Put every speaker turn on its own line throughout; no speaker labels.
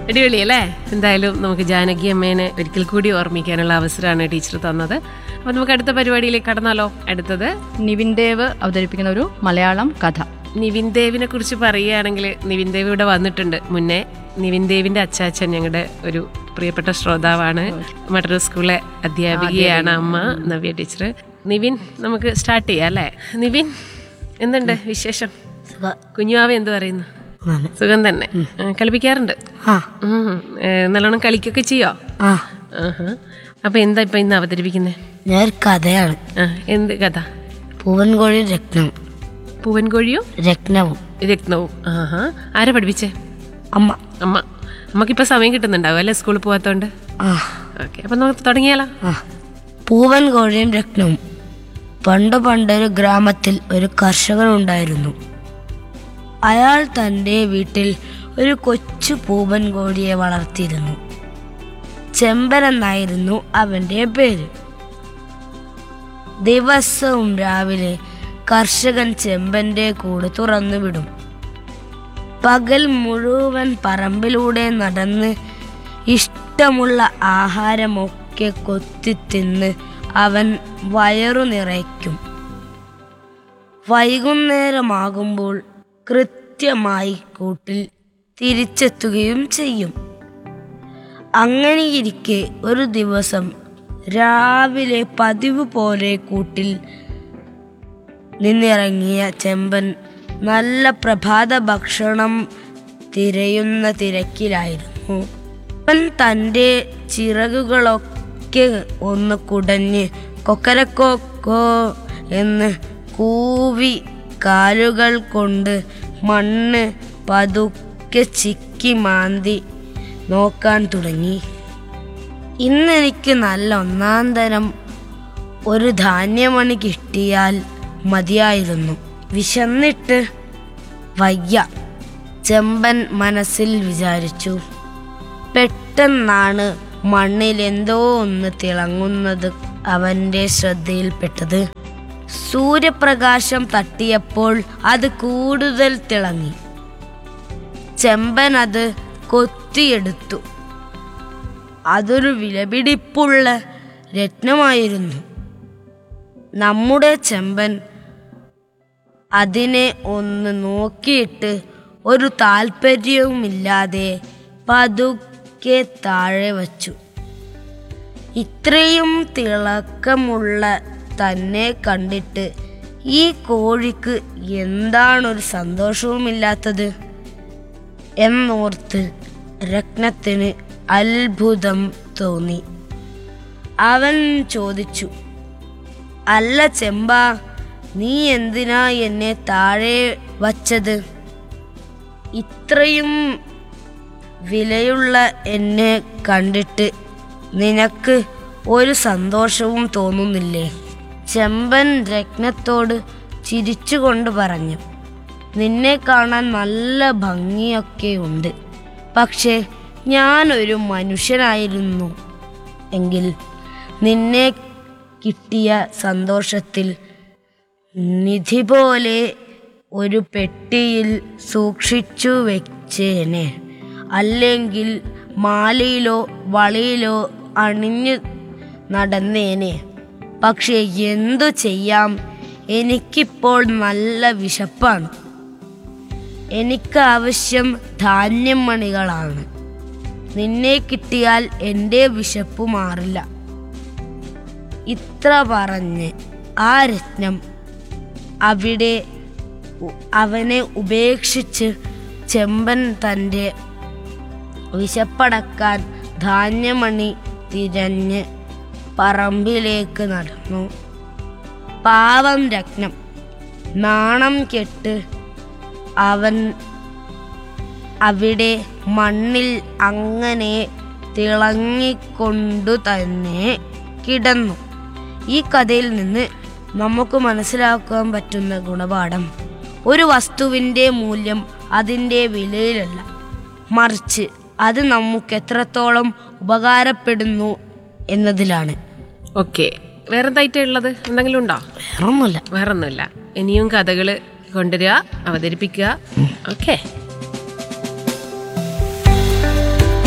അടിപൊളി അല്ലേ എന്തായാലും നമുക്ക് ജാനകി അമ്മേനെ ഒരിക്കൽ കൂടി ഓർമ്മിക്കാനുള്ള അവസരമാണ് ടീച്ചർ തന്നത് അപ്പൊ നമുക്ക് അടുത്ത പരിപാടിയിലേക്ക് കടന്നാലോ അടുത്തത്
നിവിൻ ദേവ് അവതരിപ്പിക്കുന്ന ഒരു മലയാളം കഥ
നിവിൻ ദേവിനെ കുറിച്ച് പറയുകയാണെങ്കിൽ നിവിൻ ദേവ് ഇവിടെ വന്നിട്ടുണ്ട് മുന്നേ നിവിൻ ദേവിന്റെ അച്ചാച്ചൻ ഞങ്ങളുടെ ഒരു പ്രിയപ്പെട്ട ശ്രോതാവാണ് മട്ടന്നൂർ സ്കൂളിലെ അധ്യാപികയാണ് അമ്മ നവ്യ ടീച്ചർ നിവിൻ നമുക്ക് സ്റ്റാർട്ട് ചെയ്യാം അല്ലേ നിവിൻ എന്തുണ്ട് വിശേഷം കുഞ്ഞുവാവ എന്ത് പറയുന്നു സുഖം തന്നെ ആ, കളിപ്പിക്കാറുണ്ട്
ആ
ഉം. ഏ, നല്ലോണം കളിക്കൊക്കെ ചെയ്യോ
ആ
ആഹാ. അപ്പൊ എന്താ ഇപ്പൊ ഇന്ന് അവതരിപ്പിക്കുന്നേ
ഞാൻ കഥയാണ്
ആ എന്ത് കഥ
പൂവൻകോഴി രത്നം
പൂവൻ കോഴിയും
രത്നവും
രത്നവും ആഹാ ആരാ പഠിപ്പിച്ചേ
അമ്മ
അമ്മ അമ്മക്കിപ്പോ സമയം കിട്ടുന്നുണ്ടാവും അല്ലേ സ്കൂളിൽ പോവാത്തോണ്ട്
ആ
ഓക്കെ അപ്പൊ നമുക്ക് തുടങ്ങിയാലോ
ആ പൂവൻ കോഴിയും രത്നവും പണ്ട് പണ്ടൊരു ഗ്രാമത്തിൽ ഒരു കർഷകൻ ഉണ്ടായിരുന്നു അയാൾ തൻ്റെ വീട്ടിൽ ഒരു കൊച്ചു പൂവൻ കോഴിയെ വളർത്തിയിരുന്നു ചെമ്പൻ എന്നായിരുന്നു അവൻ്റെ പേര് ദിവസവും രാവിലെ കർഷകൻ ചെമ്പന്റെ കൂട് തുറന്നു വിടും പകൽ മുഴുവൻ പറമ്പിലൂടെ നടന്ന് ഇഷ്ടമുള്ള ആഹാരമൊക്കെ കൊത്തിത്തിന്ന് അവൻ വയറു നിറയ്ക്കും വൈകുന്നേരമാകുമ്പോൾ കൃത്യമായി കൂട്ടിൽ തിരിച്ചെത്തുകയും ചെയ്യും അങ്ങനെയിരിക്കെ ഒരു ദിവസം രാവിലെ പതിവ് പോലെ കൂട്ടിൽ നിന്നിറങ്ങിയ ചെമ്പൻ നല്ല പ്രഭാത ഭക്ഷണം തിരയുന്ന തിരക്കിലായിരുന്നു അവൻ തൻ്റെ ചിറകുകളൊക്കെ ഒന്ന് കുടഞ്ഞ് കൊക്കരക്കോക്കോ എന്ന് കൂവി കാലുകൾ കൊണ്ട് മണ്ണ് പതുക്കെ ചിക്കി മാന്തി നോക്കാൻ തുടങ്ങി ഇന്നെനിക്ക് നല്ല ഒന്നാം തരം ഒരു ധാന്യമണി കിട്ടിയാൽ മതിയായിരുന്നു വിശന്നിട്ട് വയ്യ ചെമ്പൻ മനസ്സിൽ വിചാരിച്ചു പെട്ടെന്നാണ് മണ്ണിൽ എന്തോ ഒന്ന് തിളങ്ങുന്നത് അവൻ്റെ ശ്രദ്ധയിൽപ്പെട്ടത് സൂര്യപ്രകാശം തട്ടിയപ്പോൾ അത് കൂടുതൽ തിളങ്ങി ചെമ്പൻ അത് കൊത്തിയെടുത്തു അതൊരു വിലപിടിപ്പുള്ള രത്നമായിരുന്നു നമ്മുടെ ചെമ്പൻ അതിനെ ഒന്ന് നോക്കിയിട്ട് ഒരു താല്പര്യവുമില്ലാതെ പതുക്കെ താഴെ വച്ചു ഇത്രയും തിളക്കമുള്ള തന്നെ കണ്ടിട്ട് ഈ കോഴിക്ക് എന്താണൊരു സന്തോഷവുമില്ലാത്തത് എന്നോർത്ത് രത്നത്തിന് അത്ഭുതം തോന്നി അവൻ ചോദിച്ചു അല്ല ചെമ്പ നീ എന്തിനാ എന്നെ താഴെ വച്ചത് ഇത്രയും വിലയുള്ള എന്നെ കണ്ടിട്ട് നിനക്ക് ഒരു സന്തോഷവും തോന്നുന്നില്ലേ ചെമ്പൻ രത്നത്തോട് ചിരിച്ചുകൊണ്ട് പറഞ്ഞു നിന്നെ കാണാൻ നല്ല ഭംഗിയൊക്കെ ഉണ്ട് പക്ഷേ ഞാനൊരു മനുഷ്യനായിരുന്നു എങ്കിൽ നിന്നെ കിട്ടിയ സന്തോഷത്തിൽ നിധി പോലെ ഒരു പെട്ടിയിൽ സൂക്ഷിച്ചു വെച്ചേനെ അല്ലെങ്കിൽ മാലയിലോ വളയിലോ അണിഞ്ഞു നടന്നേനെ പക്ഷേ എന്തു ചെയ്യാം എനിക്കിപ്പോൾ നല്ല വിശപ്പാണ് എനിക്ക് ആവശ്യം ധാന്യം മണികളാണ് നിന്നെ കിട്ടിയാൽ എൻ്റെ വിശപ്പ് മാറില്ല ഇത്ര പറഞ്ഞ് ആ രത്നം അവിടെ ഉ- അവനെ ഉപേക്ഷിച്ച് ചെമ്പൻ തൻ്റെ വിശപ്പടക്കാൻ ധാന്യമണി തിരഞ്ഞ് പറമ്പിലേക്ക് നടന്നു പാവം രത്നം നാണം കെട്ട് അവൻ അവിടെ മണ്ണിൽ അങ്ങനെ തിളങ്ങിക്കൊണ്ടു തന്നെ കിടന്നു ഈ കഥയിൽ നിന്ന് നമുക്ക് മനസ്സിലാക്കാൻ പറ്റുന്ന ഗുണപാഠം ഒരു വസ്തുവിൻ്റെ മൂല്യം അതിൻ്റെ വിലയിലല്ല മറിച്ച് അത് നമുക്ക് എത്രത്തോളം ഉപകാരപ്പെടുന്നു എന്നതിലാണ്
ഓക്കെ വേറെന്തായിട്ടാ ഉള്ളത് എന്തെങ്കിലും ഉണ്ടോ
വേറൊന്നുമില്ല
വേറൊന്നുമില്ല ഇനിയും കഥകൾ കൊണ്ടുവരിക അവതരിപ്പിക്കുക ഓക്കെ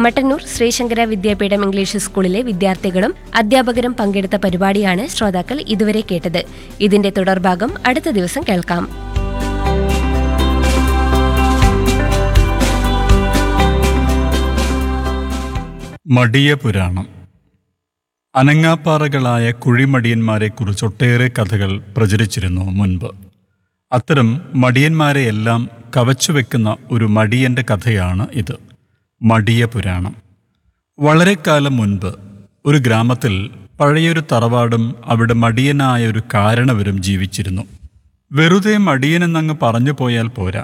മട്ടന്നൂർ ശ്രീശങ്കര വിദ്യാപീഠം ഇംഗ്ലീഷ് സ്കൂളിലെ വിദ്യാർത്ഥികളും അധ്യാപകരും പങ്കെടുത്ത പരിപാടിയാണ് ശ്രോതാക്കൾ ഇതുവരെ കേട്ടത് ഇതിന്റെ തുടർഭാഗം അടുത്ത ദിവസം കേൾക്കാം
മടിയ പുരാണം അനങ്ങാപ്പാറകളായ കുഴിമടിയന്മാരെക്കുറിച്ച് ഒട്ടേറെ കഥകൾ പ്രചരിച്ചിരുന്നു മുൻപ് അത്തരം മടിയന്മാരെയെല്ലാം കവച്ചുവെക്കുന്ന ഒരു മടിയന്റെ കഥയാണ് ഇത് മടിയ പുരാണം വളരെ കാലം മുൻപ് ഒരു ഗ്രാമത്തിൽ പഴയൊരു തറവാടും അവിടെ മടിയനായ ഒരു കാരണവരും ജീവിച്ചിരുന്നു വെറുതെ മടിയനെന്നങ്ങ് പറഞ്ഞു പോയാൽ പോരാ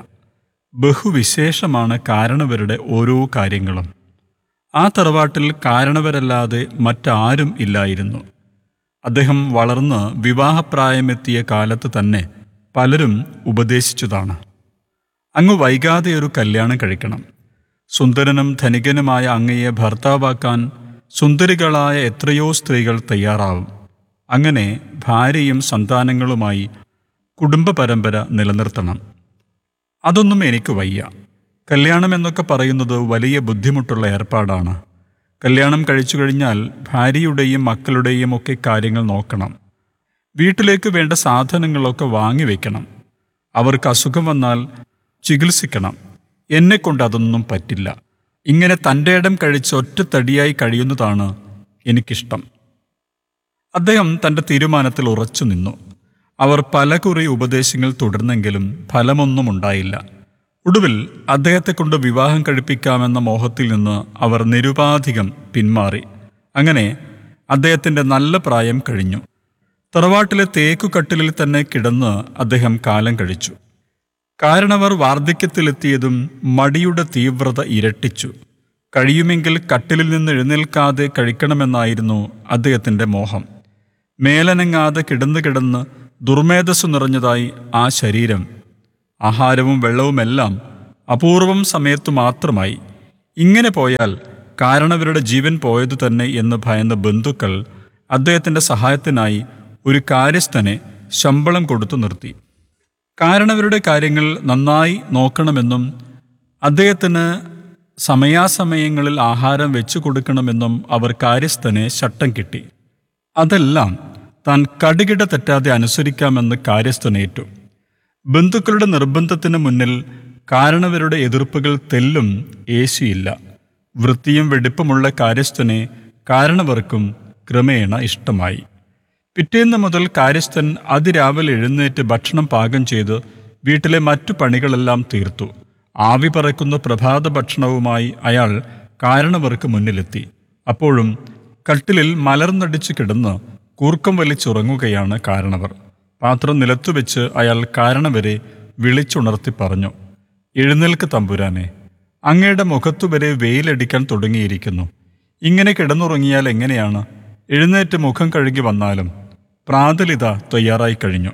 ബഹുവിശേഷമാണ് കാരണവരുടെ ഓരോ കാര്യങ്ങളും ആ തറവാട്ടിൽ കാരണവരല്ലാതെ മറ്റാരും ഇല്ലായിരുന്നു അദ്ദേഹം വളർന്ന് വിവാഹപ്രായമെത്തിയ കാലത്ത് തന്നെ പലരും ഉപദേശിച്ചതാണ് അങ്ങ് വൈകാതെ ഒരു കല്യാണം കഴിക്കണം സുന്ദരനും ധനികനുമായ അങ്ങയെ ഭർത്താവാക്കാൻ സുന്ദരികളായ എത്രയോ സ്ത്രീകൾ തയ്യാറാവും അങ്ങനെ ഭാര്യയും സന്താനങ്ങളുമായി കുടുംബ പരമ്പര നിലനിർത്തണം അതൊന്നും എനിക്ക് വയ്യ കല്യാണം എന്നൊക്കെ പറയുന്നത് വലിയ ബുദ്ധിമുട്ടുള്ള ഏർപ്പാടാണ് കല്യാണം കഴിച്ചു കഴിഞ്ഞാൽ ഭാര്യയുടെയും മക്കളുടെയും ഒക്കെ കാര്യങ്ങൾ നോക്കണം വീട്ടിലേക്ക് വേണ്ട സാധനങ്ങളൊക്കെ വാങ്ങിവെക്കണം അവർക്ക് അസുഖം വന്നാൽ ചികിത്സിക്കണം എന്നെ കൊണ്ട് അതൊന്നും പറ്റില്ല ഇങ്ങനെ തൻ്റെ ഇടം കഴിച്ച് ഒറ്റത്തടിയായി കഴിയുന്നതാണ് എനിക്കിഷ്ടം അദ്ദേഹം തൻ്റെ തീരുമാനത്തിൽ ഉറച്ചു നിന്നു അവർ പലകുറി ഉപദേശങ്ങൾ തുടർന്നെങ്കിലും ഫലമൊന്നും ഉണ്ടായില്ല ഒടുവിൽ അദ്ദേഹത്തെ കൊണ്ട് വിവാഹം കഴിപ്പിക്കാമെന്ന മോഹത്തിൽ നിന്ന് അവർ നിരുപാധികം പിന്മാറി അങ്ങനെ അദ്ദേഹത്തിൻ്റെ നല്ല പ്രായം കഴിഞ്ഞു തറവാട്ടിലെ തേക്കുകട്ടിലിൽ തന്നെ കിടന്ന് അദ്ദേഹം കാലം കഴിച്ചു കാരണവർ വാർദ്ധക്യത്തിലെത്തിയതും മടിയുടെ തീവ്രത ഇരട്ടിച്ചു കഴിയുമെങ്കിൽ കട്ടിലിൽ നിന്ന് എഴുന്നേൽക്കാതെ കഴിക്കണമെന്നായിരുന്നു അദ്ദേഹത്തിൻ്റെ മോഹം മേലനങ്ങാതെ കിടന്ന് കിടന്ന് ദുർമേധസ് നിറഞ്ഞതായി ആ ശരീരം ആഹാരവും വെള്ളവുമെല്ലാം അപൂർവം സമയത്തു മാത്രമായി ഇങ്ങനെ പോയാൽ കാരണവരുടെ ജീവൻ പോയതു തന്നെ എന്ന് ഭയന്ന ബന്ധുക്കൾ അദ്ദേഹത്തിൻ്റെ സഹായത്തിനായി ഒരു കാര്യസ്ഥനെ ശമ്പളം കൊടുത്തു നിർത്തി കാരണവരുടെ കാര്യങ്ങൾ നന്നായി നോക്കണമെന്നും അദ്ദേഹത്തിന് സമയാസമയങ്ങളിൽ ആഹാരം വെച്ചു കൊടുക്കണമെന്നും അവർ കാര്യസ്ഥനെ ശട്ടം കിട്ടി അതെല്ലാം താൻ കടുകിട തെറ്റാതെ അനുസരിക്കാമെന്ന് കാര്യസ്ഥനേറ്റു ബന്ധുക്കളുടെ നിർബന്ധത്തിന് മുന്നിൽ കാരണവരുടെ എതിർപ്പുകൾ തെല്ലും ഏശിയില്ല വൃത്തിയും വെടിപ്പുമുള്ള കാര്യസ്ഥനെ കാരണവർക്കും ക്രമേണ ഇഷ്ടമായി പിറ്റേന്ന് മുതൽ കാര്യസ്ഥൻ അതിരാവിലെ എഴുന്നേറ്റ് ഭക്ഷണം പാകം ചെയ്ത് വീട്ടിലെ മറ്റു പണികളെല്ലാം തീർത്തു ആവി പറക്കുന്ന പ്രഭാത ഭക്ഷണവുമായി അയാൾ കാരണവർക്ക് മുന്നിലെത്തി അപ്പോഴും കട്ടിലിൽ മലർന്നടിച്ചു കിടന്ന് കൂർക്കം വലിച്ചുറങ്ങുകയാണ് കാരണവർ പാത്രം നിലത്തുവെച്ച് അയാൾ കാരണവരെ വിളിച്ചുണർത്തി പറഞ്ഞു എഴുന്നേൽക്ക് തമ്പുരാനെ അങ്ങയുടെ മുഖത്തുവരെ വെയിലടിക്കാൻ തുടങ്ങിയിരിക്കുന്നു ഇങ്ങനെ കിടന്നുറങ്ങിയാൽ എങ്ങനെയാണ് എഴുന്നേറ്റ് മുഖം കഴുകി വന്നാലും പ്രാതലിത തയ്യാറായി കഴിഞ്ഞു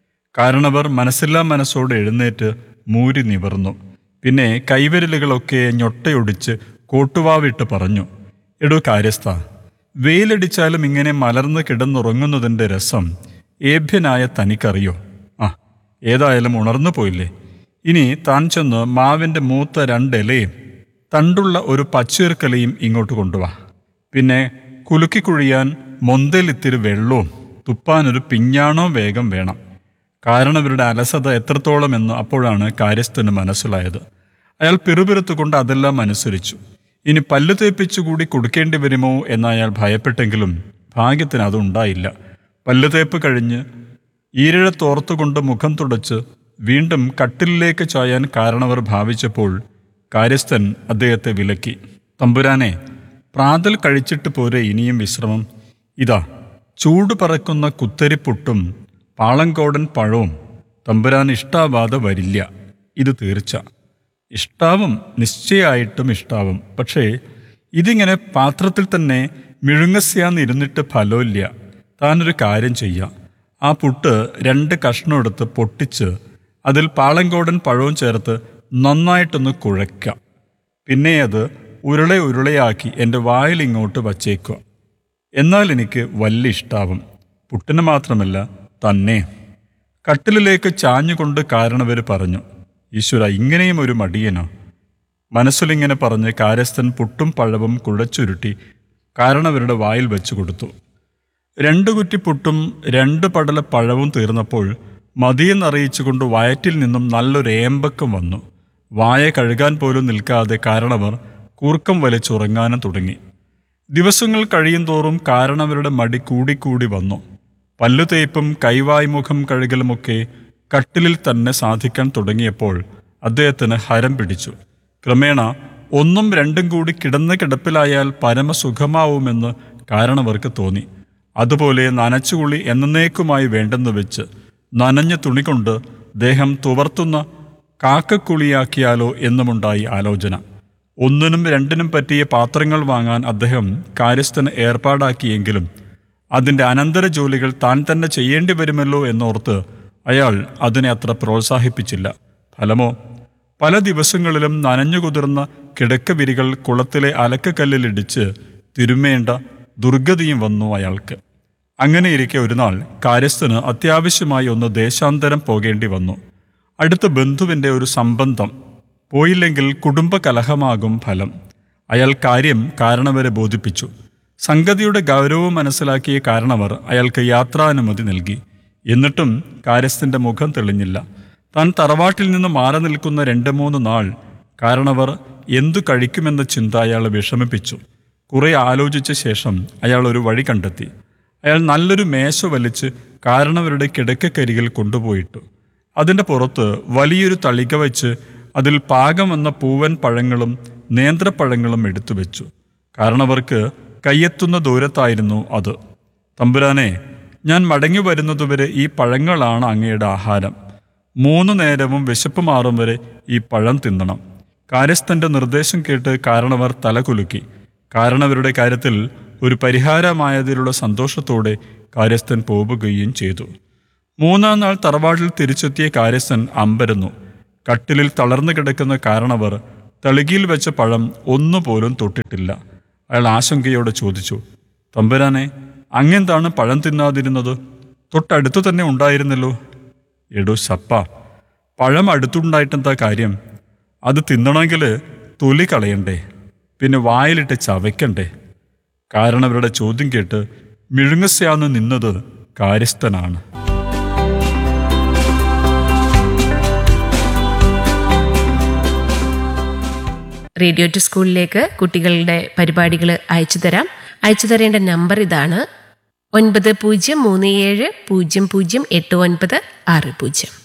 കാരണവർ മനസ്സില്ലാ മനസ്സോടെ എഴുന്നേറ്റ് മൂരി നിവർന്നു പിന്നെ കൈവിരലുകളൊക്കെ ഞൊട്ടയൊടിച്ച് കോട്ടുവാവിട്ട് പറഞ്ഞു എടോ കാര്യസ്ഥ വെയിലടിച്ചാലും ഇങ്ങനെ മലർന്ന് കിടന്നുറങ്ങുന്നതിൻ്റെ രസം ഏഭ്യനായ തനിക്കറിയോ ആ ഏതായാലും ഉണർന്നു പോയില്ലേ ഇനി താൻ ചെന്ന് മാവിൻ്റെ മൂത്ത രണ്ടിലയും തണ്ടുള്ള ഒരു പച്ചീർക്കലയും ഇങ്ങോട്ട് കൊണ്ടുവാ പിന്നെ കുലുക്കി കുഴിയാൻ മൊന്തലിത്തിരി വെള്ളവും തുപ്പാനൊരു പിഞ്ഞാണോ വേഗം വേണം കാരണം ഇവരുടെ അലസത എത്രത്തോളമെന്ന് അപ്പോഴാണ് കാര്യസ്ഥന് മനസ്സിലായത് അയാൾ പിറുപിറുത്തുകൊണ്ട് അതെല്ലാം അനുസരിച്ചു ഇനി പല്ലു തേപ്പിച്ചുകൂടി കൊടുക്കേണ്ടി വരുമോ എന്ന് അയാൾ ഭയപ്പെട്ടെങ്കിലും ഭാഗ്യത്തിന് അതുണ്ടായില്ല പല്ലു തേപ്പ് കഴിഞ്ഞ് ഈരിഴത്തോർത്തുകൊണ്ട് മുഖം തുടച്ച് വീണ്ടും കട്ടിലിലേക്ക് ചായാൻ കാരണവർ ഭാവിച്ചപ്പോൾ കാര്യസ്ഥൻ അദ്ദേഹത്തെ വിലക്കി തമ്പുരാനെ പ്രാതൽ കഴിച്ചിട്ട് പോരെ ഇനിയും വിശ്രമം ഇതാ ചൂട് പറക്കുന്ന കുത്തരിപ്പുട്ടും പാളങ്കോടൻ പഴവും തമ്പുരാൻ ഇഷ്ടാവാതെ വരില്ല ഇത് തീർച്ച ഇഷ്ടാവും നിശ്ചയമായിട്ടും ഇഷ്ടാവും പക്ഷേ ഇതിങ്ങനെ പാത്രത്തിൽ തന്നെ മിഴുങ്ങസ്യാന്നിരുന്നിട്ട് ഫലമില്ല താനൊരു കാര്യം ചെയ്യാം ആ പുട്ട് രണ്ട് കഷ്ണം എടുത്ത് പൊട്ടിച്ച് അതിൽ പാളങ്കോടൻ പഴവും ചേർത്ത് നന്നായിട്ടൊന്ന് കുഴയ്ക്കാം പിന്നെ അത് ഉരുളെ ഉരുളയാക്കി എൻ്റെ വായിൽ ഇങ്ങോട്ട് വച്ചേക്കുക എന്നാൽ എനിക്ക് വല്ല ഇഷ്ടാവും പുട്ടിന് മാത്രമല്ല തന്നെ കട്ടിലിലേക്ക് ചാഞ്ഞുകൊണ്ട് കാരണവർ പറഞ്ഞു ഈശ്വര ഇങ്ങനെയും ഒരു മടിയനോ മനസ്സിലിങ്ങനെ പറഞ്ഞ് കാര്യസ്ഥൻ പുട്ടും പഴവും കുഴച്ചുരുട്ടി കാരണവരുടെ വായിൽ വെച്ചു കൊടുത്തു രണ്ട് കുറ്റി പുട്ടും രണ്ട് പടല പഴവും തീർന്നപ്പോൾ മതിയെന്നറിയിച്ചുകൊണ്ട് വയറ്റിൽ നിന്നും നല്ലൊരു ഏമ്പക്കം വന്നു വായ കഴുകാൻ പോലും നിൽക്കാതെ കാരണവർ കൂർക്കം വലിച്ചുറങ്ങാനും തുടങ്ങി ദിവസങ്ങൾ കഴിയും തോറും കാരണവരുടെ മടി കൂടിക്കൂടി വന്നു പല്ലുതേപ്പും കൈവായ്മുഖം കഴുകലുമൊക്കെ കട്ടിലിൽ തന്നെ സാധിക്കാൻ തുടങ്ങിയപ്പോൾ അദ്ദേഹത്തിന് ഹരം പിടിച്ചു ക്രമേണ ഒന്നും രണ്ടും കൂടി കിടന്ന കിടപ്പിലായാൽ പരമസുഖമാവുമെന്ന് കാരണവർക്ക് തോന്നി അതുപോലെ നനച്ചുകുളി എന്നേക്കുമായി വേണ്ടെന്ന് വെച്ച് നനഞ്ഞ തുണി കൊണ്ട് ദേഹം തുവർത്തുന്ന കാക്കക്കുളിയാക്കിയാലോ എന്നുമുണ്ടായി ആലോചന ഒന്നിനും രണ്ടിനും പറ്റിയ പാത്രങ്ങൾ വാങ്ങാൻ അദ്ദേഹം കാര്യസ്ഥന് ഏർപ്പാടാക്കിയെങ്കിലും അതിൻ്റെ അനന്തര ജോലികൾ താൻ തന്നെ ചെയ്യേണ്ടി വരുമല്ലോ എന്നോർത്ത് അയാൾ അതിനെ അത്ര പ്രോത്സാഹിപ്പിച്ചില്ല ഫലമോ പല ദിവസങ്ങളിലും നനഞ്ഞുകുതിർന്ന കിടക്കവിരികൾ കുളത്തിലെ അലക്കക്കല്ലിലിടിച്ച് തിരുമേണ്ട ദുർഗതിയും വന്നു അയാൾക്ക് അങ്ങനെയിരിക്കെ ഒരു നാൾ കാര്യസ്ഥന് അത്യാവശ്യമായി ഒന്ന് ദേശാന്തരം പോകേണ്ടി വന്നു അടുത്ത ബന്ധുവിൻ്റെ ഒരു സംബന്ധം പോയില്ലെങ്കിൽ കുടുംബ കലഹമാകും ഫലം അയാൾ കാര്യം കാരണവരെ ബോധിപ്പിച്ചു സംഗതിയുടെ ഗൗരവം മനസ്സിലാക്കിയ കാരണവർ അയാൾക്ക് യാത്രാനുമതി നൽകി എന്നിട്ടും കാര്യസ്ഥന്റെ മുഖം തെളിഞ്ഞില്ല താൻ തറവാട്ടിൽ നിന്ന് മാറി നിൽക്കുന്ന രണ്ട് മൂന്ന് നാൾ കാരണവർ എന്തു കഴിക്കുമെന്ന ചിന്ത അയാളെ വിഷമിപ്പിച്ചു കുറെ ആലോചിച്ച ശേഷം അയാൾ ഒരു വഴി കണ്ടെത്തി അയാൾ നല്ലൊരു മേശ വലിച്ച് കാരണവരുടെ കിടക്കക്കരികിൽ കൊണ്ടുപോയിട്ടു അതിൻ്റെ പുറത്ത് വലിയൊരു തളിക വെച്ച് അതിൽ പാകം വന്ന പൂവൻ പഴങ്ങളും നേന്ത്രപ്പഴങ്ങളും എടുത്തു വെച്ചു കാരണവർക്ക് കയ്യെത്തുന്ന ദൂരത്തായിരുന്നു അത് തമ്പുരാനെ ഞാൻ മടങ്ങി വരുന്നതുവരെ ഈ പഴങ്ങളാണ് അങ്ങയുടെ ആഹാരം മൂന്നു നേരവും വിശപ്പ് മാറും വരെ ഈ പഴം തിന്നണം കാര്യസ്ഥന്റെ നിർദ്ദേശം കേട്ട് കാരണവർ തലകുലുക്കി കാരണവരുടെ കാര്യത്തിൽ ഒരു പരിഹാരമായതിലുള്ള സന്തോഷത്തോടെ കാര്യസ്ഥൻ പോവുകയും ചെയ്തു മൂന്നാം നാൾ തറവാട്ടിൽ തിരിച്ചെത്തിയ കാര്യസ്ഥൻ അമ്പരന്നു കട്ടിലിൽ തളർന്നു കിടക്കുന്ന കാരണവർ തളികയിൽ വെച്ച പഴം ഒന്നുപോലും തൊട്ടിട്ടില്ല അയാൾ ആശങ്കയോടെ ചോദിച്ചു തമ്പുരാനെ അങ്ങെന്താണ് പഴം തിന്നാതിരുന്നത് തൊട്ടടുത്തു തന്നെ ഉണ്ടായിരുന്നല്ലോ എടോ സപ്പ പഴം അടുത്തുണ്ടായിട്ടെന്താ കാര്യം അത് തിന്നണമെങ്കിൽ തൊലി കളയണ്ടേ പിന്നെ വായിലിട്ട് ചവയ്ക്കണ്ടേ കാരണവരുടെ ചോദ്യം കേട്ട് മിഴുങ്ങസ്യാന്ന് നിന്നത് കാര്യസ്ഥനാണ്
റേഡിയോ ടു സ്കൂളിലേക്ക് കുട്ടികളുടെ പരിപാടികൾ അയച്ചു തരാം അയച്ചു തരേണ്ട നമ്പർ ഇതാണ് ഒൻപത് പൂജ്യം മൂന്ന് ഏഴ് പൂജ്യം പൂജ്യം എട്ട് ഒൻപത് ആറ് പൂജ്യം